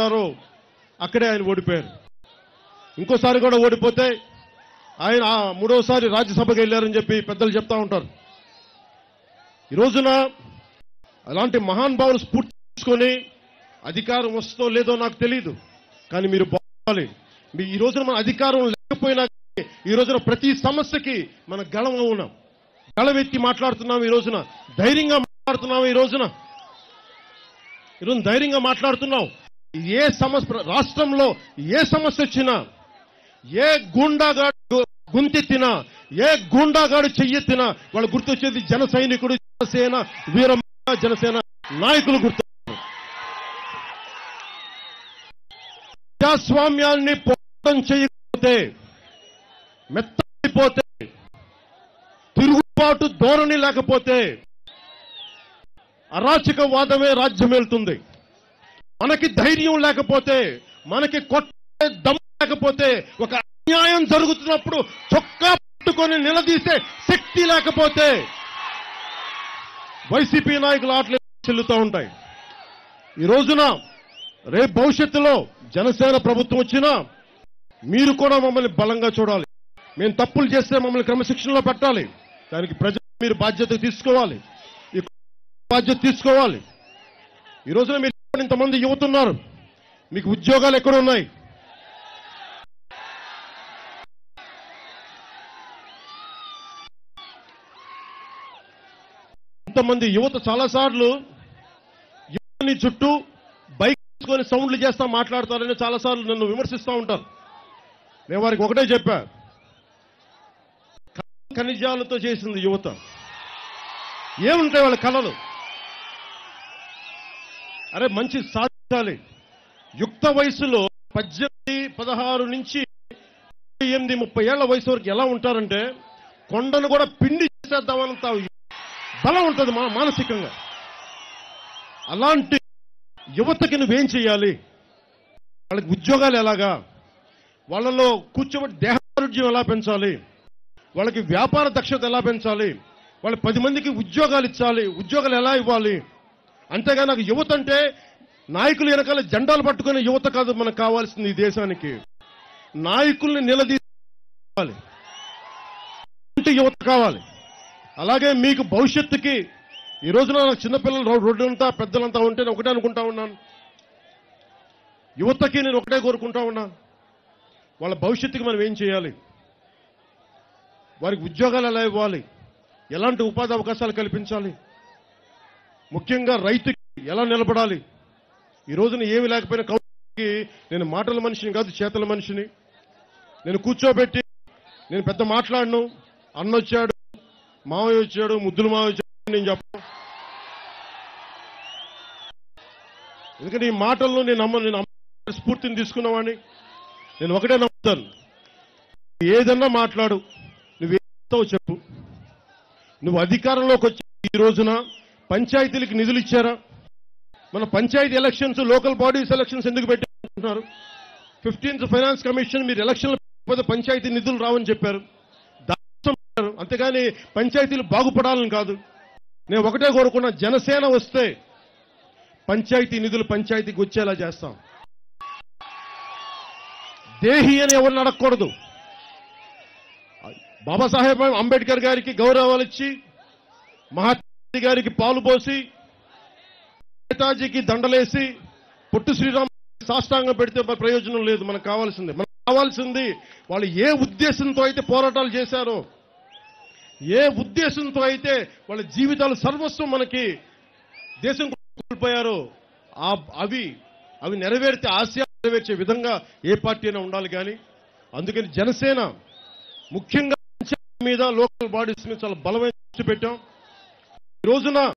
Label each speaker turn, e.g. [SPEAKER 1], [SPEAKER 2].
[SPEAKER 1] ఉంటారో అక్కడే ఆయన ఓడిపోయారు ఇంకోసారి కూడా ఓడిపోతే ఆయన ఆ మూడోసారి రాజ్యసభకి వెళ్ళారని చెప్పి పెద్దలు చెప్తా ఉంటారు ఈ రోజున అలాంటి మహానుభావులు స్ఫూర్తి తీసుకొని అధికారం వస్తో లేదో నాకు తెలియదు కానీ మీరు బాగాలి మీ ఈ రోజున మన అధికారం లేకపోయినా కానీ ఈ రోజున ప్రతి సమస్యకి మన గళంలో ఉన్నాం గళవెత్తి మాట్లాడుతున్నాం ఈ రోజున ధైర్యంగా మాట్లాడుతున్నాం ఈ రోజున ఈరోజు ధైర్యంగా మాట్లాడుతున్నాం ఏ సమస్య రాష్ట్రంలో ఏ సమస్య వచ్చినా ఏ గూండాగాడు గుంతెత్తినా ఏ గూండాగాడు చెయ్యెత్తినా వాళ్ళు గుర్తొచ్చేది జన సైనికుడు జనసేన వీర జనసేన నాయకులు గుర్తు ప్రజాస్వామ్యాన్ని పోరాటం చేయకపోతే మెత్తైపోతే తిరుగుబాటు ధోరణి లేకపోతే అరాచకవాదమే రాజ్యమేలుతుంది మనకి ధైర్యం లేకపోతే మనకి కొట్టే దమ్ము లేకపోతే ఒక అన్యాయం జరుగుతున్నప్పుడు చొక్కా పట్టుకొని నిలదీసే శక్తి లేకపోతే వైసీపీ నాయకులు ఆటలు చెల్లుతూ ఉంటాయి ఈ రోజున రేపు భవిష్యత్తులో జనసేన ప్రభుత్వం వచ్చినా మీరు కూడా మమ్మల్ని బలంగా చూడాలి మేము తప్పులు చేస్తే మమ్మల్ని క్రమశిక్షణలో పెట్టాలి దానికి ప్రజలు మీరు బాధ్యత తీసుకోవాలి ఈ బాధ్యత తీసుకోవాలి ఈ రోజున మీరు ఇంతమంది యువత ఉన్నారు మీకు ఉద్యోగాలు ఎక్కడ ఉన్నాయి ఇంతమంది యువత చాలాసార్లు యువతని చుట్టూ బైక్ తీసుకొని సౌండ్లు చేస్తా మాట్లాడతారని చాలాసార్లు నన్ను విమర్శిస్తూ ఉంటారు నేను వారికి ఒకటే చెప్పా ఖనిజాలతో చేసింది యువత ఏముంటాయి వాళ్ళ కళలు అరే మంచి సాధించాలి యుక్త వయసులో పద్దెనిమిది పదహారు నుంచి ఎనిమిది ముప్పై ఏళ్ల వయసు వరకు ఎలా ఉంటారంటే కొండను కూడా పిండి చేసేద్దామనంత బలం ఉంటుంది మా మానసికంగా అలాంటి యువతకి నువ్వేం చేయాలి వాళ్ళకి ఉద్యోగాలు ఎలాగా వాళ్ళలో కూర్చోబెట్టి దేహారోగ్యం ఎలా పెంచాలి వాళ్ళకి వ్యాపార దక్షత ఎలా పెంచాలి వాళ్ళ పది మందికి ఉద్యోగాలు ఇచ్చాలి ఉద్యోగాలు ఎలా ఇవ్వాలి అంతేగా నాకు యువత అంటే నాయకులు వెనకాల జెండాలు పట్టుకునే యువత కాదు మనకు కావాల్సింది ఈ దేశానికి నాయకుల్ని నిలదీయాలి అలాంటి యువత కావాలి అలాగే మీకు భవిష్యత్తుకి ఈ రోజున నాకు చిన్నపిల్లలు రో- రోడ్డంతా పెద్దలంతా ఉంటే నేను ఒకటే అనుకుంటా ఉన్నాను యువతకి నేను ఒకటే కోరుకుంటా ఉన్నాను వాళ్ళ భవిష్యత్తుకి మనం ఏం చేయాలి వారికి ఉద్యోగాలు ఎలా ఇవ్వాలి ఎలాంటి ఉపాధి అవకాశాలు కల్పించాలి ముఖ్యంగా రైతుకి ఎలా నిలబడాలి ఈ రోజున ఏమి లేకపోయినా కౌలుకి నేను మాటల మనిషిని కాదు చేతల మనిషిని నేను కూర్చోబెట్టి నేను పెద్ద మాట్లాడను అన్నొచ్చాడు మావయ్య వచ్చాడు ముద్దులు మావయ్య వచ్చాడు అని నేను చెప్పను ఎందుకంటే ఈ మాటల్లో నేను నమ్మ నేను అమ్మ స్ఫూర్తిని తీసుకున్నవాడిని నేను ఒకటే నమ్ముతాను ఏదన్నా మాట్లాడు నువ్వు ఏదో చెప్పు నువ్వు అధికారంలోకి వచ్చి ఈ రోజున పంచాయతీలకు నిధులు ఇచ్చారా మన panchayat elections local bodies elections ఎందుకు పెట్టారు ఫిఫ్టీన్త్ ఫైనాన్స్ కమిషన్ మీరు ఎలక్షన్లు పెట్టకపోతే పంచాయతీ నిధులు రావని చెప్పారు దానికోసం పెట్టారు. అంతేగాని పంచాయతీలు బాగుపడాలని కాదు నేను ఒకటే కోరుకున్నా జనసేన వస్తే పంచాయతీ నిధులు పంచాయతీకి వచ్చేలా చేస్తాం దేహి అని ఎవరిని అడగకూడదు బాబాసాహెబ్ అంబేద్కర్ గారికి గౌరవాలు ఇచ్చి మహాత్మా గాంధీ గారికి పాలు పోసి నేతాజీకి దండలేసి పొట్టు శ్రీరామ్ సాష్టాంగం పెడితే మన ప్రయోజనం లేదు మనకు కావాల్సింది మనకు కావాల్సింది వాళ్ళు ఏ ఉద్దేశంతో అయితే పోరాటాలు చేశారో ఏ ఉద్దేశంతో అయితే వాళ్ళ జీవితాలు సర్వస్వం మనకి దేశం కోల్పోయారో ఆ అవి అవి నెరవేరితే ఆశయాలు నెరవేర్చే విధంగా ఏ పార్టీ అయినా ఉండాలి కానీ అందుకని జనసేన ముఖ్యంగా పంచాయతీ మీద లోకల్ బాడీస్ మీద చాలా బలమైన దృష్టి పెట్టాం ఈ రోజున